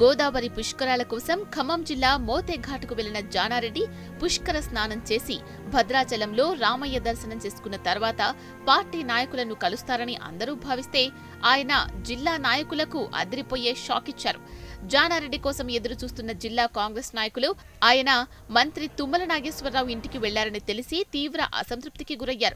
గోదావరి పుష్కరాల కోసం ఖమ్మం జిల్లా మోతేఘాట్కు వెళ్లిన జానారెడ్డి పుష్కర స్నానం చేసి భద్రాచలంలో రామయ్య దర్శనం చేసుకున్న తర్వాత పార్టీ నాయకులను కలుస్తారని అందరూ భావిస్తే ఆయన జిల్లా నాయకులకు అదిరిపోయే షాక్ ఇచ్చారు జానారెడ్డి కోసం ఎదురు చూస్తున్న జిల్లా కాంగ్రెస్ నాయకులు ఆయన మంత్రి తుమ్మల నాగేశ్వరరావు ఇంటికి వెళ్లారని తెలిసి తీవ్ర అసంతృప్తికి గురయ్యారు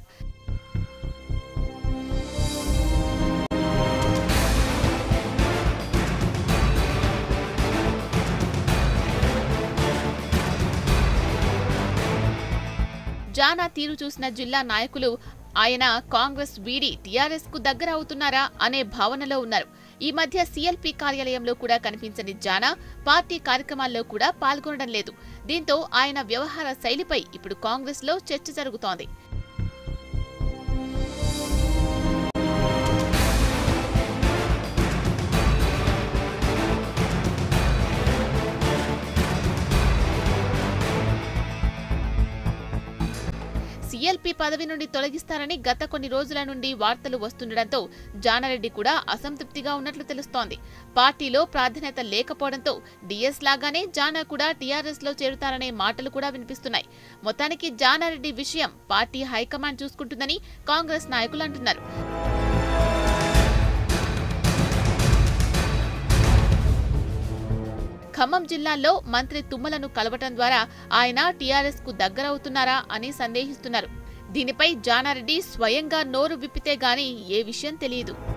జానా తీరు చూసిన జిల్లా నాయకులు ఆయన కాంగ్రెస్ వీడి టీఆర్ఎస్ కు దగ్గర అవుతున్నారా అనే భావనలో ఉన్నారు ఈ మధ్య సీఎల్పీ కార్యాలయంలో కూడా కనిపించని జానా పార్టీ కార్యక్రమాల్లో కూడా పాల్గొనడం లేదు దీంతో ఆయన వ్యవహార శైలిపై ఇప్పుడు కాంగ్రెస్ లో చర్చ జరుగుతోంది సీఎల్పీ పదవి నుండి తొలగిస్తారని గత కొన్ని రోజుల నుండి వార్తలు వస్తుండటంతో జానారెడ్డి కూడా అసంతృప్తిగా ఉన్నట్లు తెలుస్తోంది పార్టీలో ప్రాధాన్యత లేకపోవడంతో డీఎస్ లాగానే జానా కూడా టీఆర్ఎస్ లో చేరుతారనే మాటలు కూడా వినిపిస్తున్నాయి మొత్తానికి జానారెడ్డి విషయం పార్టీ హైకమాండ్ చూసుకుంటుందని కాంగ్రెస్ నాయకులు అంటున్నారు ఖమ్మం జిల్లాలో మంత్రి తుమ్మలను కలవటం ద్వారా ఆయన టీఆర్ఎస్ కు దగ్గరవుతున్నారా అని సందేహిస్తున్నారు దీనిపై జానారెడ్డి స్వయంగా నోరు విప్పితే గాని ఏ విషయం తెలియదు